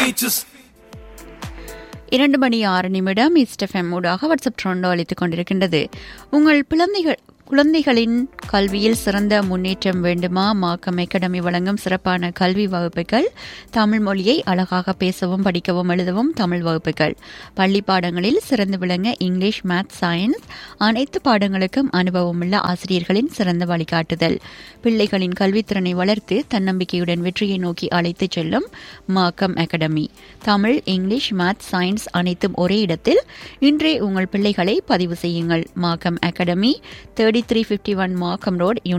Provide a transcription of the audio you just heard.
features. இரண்டு மணி ஆறு நிமிடம் இஸ்டெஃப்எம் ஊடாக வாட்ஸ்அப் ட்ரோண்டோ அளித்துக் கொண்டிருக்கின்றது உங்கள் குழந்தைகள் குழந்தைகளின் கல்வியில் சிறந்த முன்னேற்றம் வேண்டுமா மாக்கம் அகாடமி வழங்கும் சிறப்பான கல்வி வகுப்புகள் தமிழ் மொழியை அழகாக பேசவும் படிக்கவும் எழுதவும் தமிழ் வகுப்புகள் பள்ளி பாடங்களில் சிறந்து விளங்க இங்கிலீஷ் மேத் சயின்ஸ் அனைத்து பாடங்களுக்கும் அனுபவமுள்ள ஆசிரியர்களின் சிறந்த வழிகாட்டுதல் பிள்ளைகளின் கல்வித்திறனை வளர்த்து தன்னம்பிக்கையுடன் வெற்றியை நோக்கி அழைத்துச் செல்லும் Markham academy Tamil English math science அனைத்தும் ஒரே இடத்தில் இன்றே உங்கள் பிள்ளைகளை பதிவு செய்யுங்கள் Markham academy thirty three fifty one Markham road